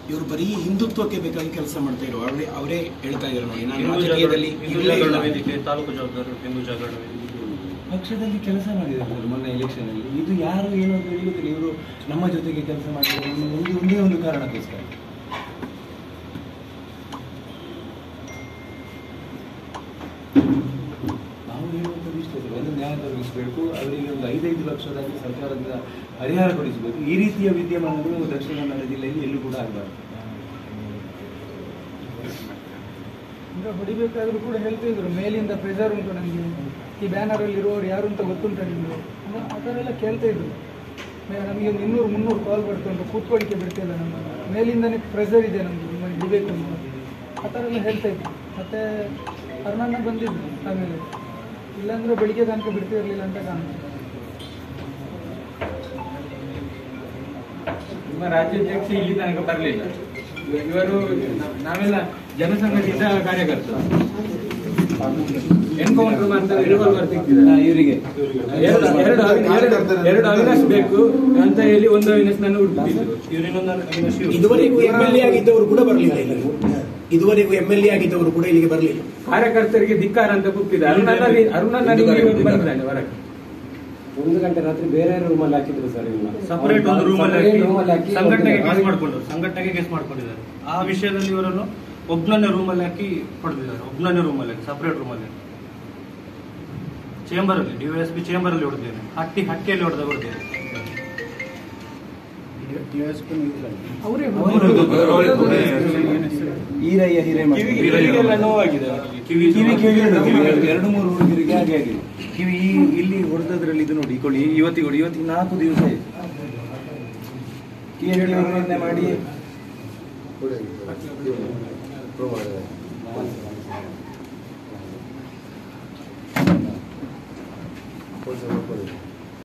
ಇವರು ಬರೀ ಹಿಂದುತ್ವಕ್ಕೆ ಬೇಕಾಗಿ ಕೆಲಸ ಮಾಡ್ತಾ ಇರೋ ಅವರೇ ಅವರೇ ಹೇಳ್ತಾ ಇದ್ದಾರೆ ನೋಡಿ ನಾನು ಹಿಂದೂ ರಾಜಕೀಯದಲ್ಲಿ ಜಾಗರಣ- ಹಿಂದೂ ಇಲ್ಲೇ ಇಲ್ಲ. ಜಾಗರಣ ವೇದಿಕೆ ತಾಲೂಕು ಜವಾಬ್ದಾರರು ಹಿಂದೂ ಜಾಗರಣ ವೇದಿಕೆ ಪಕ್ಷದಲ್ಲಿ ಕೆಲಸ ಮಾಡಿದ್ದಾರೆ ಸರ್ ಮೊನ್ನೆ ಎಲೆಕ್ಷನ್ ಅಲ್ಲಿ ಇದು ಯಾರು ಏನು ಅಂತ ಹೇಳುತ್ತಿಲ್ಲ ಇವರು ನಮ್ಮ ಜೊತೆಗೆ ಕೆಲಸ ಮಾಡಿದ್ದಾರೆ ಅನ್ನೋ ಒಂದು ಒಂದೇ ಒಂದು ಕಾರಣಕ್ಕೋಸ್ಕರ ನಾವು ಹೇಳುವಂಥದ್ದು ಇಷ್ಟೇ ಸರ್ ಒಂದು ನ್ಯಾಯ ಒದಗಿಸಬೇಕು ಅವರಿಗೆ ಒಂದು ಐದೈದು ಲಕ್ಷದಲ್ಲಿ ಸರ್ಕಾರದಿಂದ ಪರಿಹಾರ ಕೊಡಿಸಬೇಕು ಈ ರೀತಿಯ ವಿದ್ಯಮಾನಗಳು ದಕ್ಷಿಣ ಕನ್ನಡ ಜಿಲ್ಲೆಯಲ್ಲಿ ಎಲ್ಲೂ ಕೂಡ ಆಗಬಾರ್ದು ಈಗ ಹೊಡಿಬೇಕಾದ್ರೂ ಕೂಡ ಹೇಳ್ತಿದ್ರು ಮೇಲಿಂದ ಪ್ರೆಷರ್ ಉಂಟು ನನಗೆ ಈ ಬ್ಯಾನರ್ ಅಲ್ಲಿ ಇರುವವರು ಯಾರು ಅಂತ ಗೊತ್ತುಂಟ ನಿಮ್ಗೆ ಅಂದ್ರೆ ಆ ಥರ ಎಲ್ಲ ಕೇಳ್ತಾ ಇದ್ರು ಮೇ- ನಮಗೆ ಒಂದು ಇನ್ನೂರು ಮುನ್ನೂರು ಕಾಲ್ ಬರ್ತುಂಟು ಕೂತ್ಕೊಳ್ಳಿಕ್ಕೆ ಬಿಡ್ತಿಲ್ಲ ನಮ್ಮ ಮೇಲಿಂದನೇ ಪ್ರೆಷರ್ ಇದೆ ನಮ್ಗೆ ನಿಮ್ಮನ್ನು ಹಿಡಿಬೇಕು ಅಂತ ಆ ಥರ ಎಲ್ಲ ಹೇಳ್ತಾ ಇದ್ರು ಮತ್ತೆ ಅರ್ಣಣ್ಣ ಬಂದಿದ್ರು ಆಮೇಲೆ ಇಲ್ಲಾಂದ್ರೆ ಬೆಳಿಗ್ಗೆ ತನಕ ಬಿಡ್ತಿರ್ಲಿಲ್ಲ ಅಂತ ಕಾಣುತ್ತೆ ನಿಮ್ಮ ರಾಜ್ಯಾಧ್ಯಕ್ಷ ಇಲ್ಲಿ ತನಕ ಬರಲಿಲ್ಲ ಇವರು ನಾವೆಲ್ಲ ಜನಸಂಘದಿಂದ ಕಾರ್ಯಕರ್ತರು ಎನ್ಕೌಂಟರ್ ಮಾಡ್ತಾರೆ ರಿವಾಲ್ವರ್ ತೆಗ್ದಿದ್ದಾರೆ ಇವರಿಗೆ ಎರಡು ಎರಡು ಎರಡು- ಎರಡು ಅವಿನಾಶ್ ಬೇಕು ಅಂತ ಹೇಳಿ ಒಂದು ಅವಿನಾಶ್ ನನ್ನ ಹುಡುಕಿದ್ರು ಇವರಿನ್ನೊಂದು ಅವಿನಾಶ್ ಇವ್ರು. ಇದುವರೆಗೂ ಎಂ ಎಲ್ ಎ ಆಗಿದ್ದವರು ಕೂಡ ಬರಲಿಲ್ಲ ಇಲ್ಲಿ ಇದುವರೆಗೂ ಎಂ ಎಲ್ ಎ ಆಗಿದ್ದವರು ಕೂಡ ಇಲ್ಲಿಗೆ ಬರಲಿಲ್ಲ ಕಾರ್ಯಕರ್ತರಿಗೆ ಧಿಕ್ಕಾರ ಅಂತ ಕೂಗ್ತಿದೆ ಅರುಣನ ಅರುಣನ ಬಂದಿದ್ದಾನೆ ಹೊರಗೆ ಒಂದು ಗಂಟೆ ರಾತ್ರಿ ಬೇರೆ ರೂಮಲ್ಲಿ ಹಾಕಿದ್ರು ಸರ್ ಇವ್ನ ಸಪರೇಟ್ ಒಂದು ರೂಮಲ್ಲಿ Separate room ಅಲ್ಲಿ ಹಾಕಿ ಹಾಕಿ ಸಂಘಟನೆಗೆ ಒಂದು ಕೇಸ್ ಮಾಡ್ಕೊಂಡ್ರು ಸಂಘಟನೆಗೆ ಕೇಸ್ ಮಾಡ್ಕೊಂಡಿದ್ದಾರೆ ಆ ವಿಷಯದಲ್ಲಿ ಇವರನ್ನು ಒಬ್ಬನನ್ನೇ ರೂಮಲ್ಲಿ ಹಾಕಿ ಹೊಡೆದಿದ್ದಾರೆ ಒಬ್ಬನನ್ನೇ ರೂಮಲ್ಲಿ ಹಾಕಿ ಸಪರೇಟ್ ರೂಮಲ್ಲಿ ಹಾಕಿ ಚೇಂಬರ್ ಅಲ್ಲಿ ಡಿವೈಎಸ್ಪಿ ಚೇಂಬರ್ ಅಲ್ಲಿ ಹೊಡೆದಿದ್ದೇನೆ ಹಟ್ಟಿ ಹಟ್ಟಿಯಲ್ಲಿ ಹೊಡೆದ ಹೊಡೆದಿದ್ದೇನೆ ಅವರೇ ಈರಯ್ಯ ಹಿರೇಮಠ ಕಿವಿಗೆಲ್ಲ ನೋವಾಗಿದೆ ಅವರಿಗೆ. ಕಿವಿ ಕಿವಿ ಕೇಳಿದ್ರು ಕಿವಿ ಎರಡು ಮೂರು ಹುಡುಗರಿಗೆ ಹಾಗೆ ಆಗಿದೆ ಕಿವಿ ಈ- ಇಲ್ಲಿ ಹೊಡೆದದ್ರಲ್ಲಿ ಇದು ನೋಡಿ ಇಕೊಳ್ಳಿ ಇವತ್ತಿಗೆ ಹೊಡಿ ಇವತ್ತಿಗೆ ನಾಲ್ಕು ದಿವಸ ಆಯ್ತು ಕಿವಿ ನಿರ್ಣಯ ಮಾಡಿ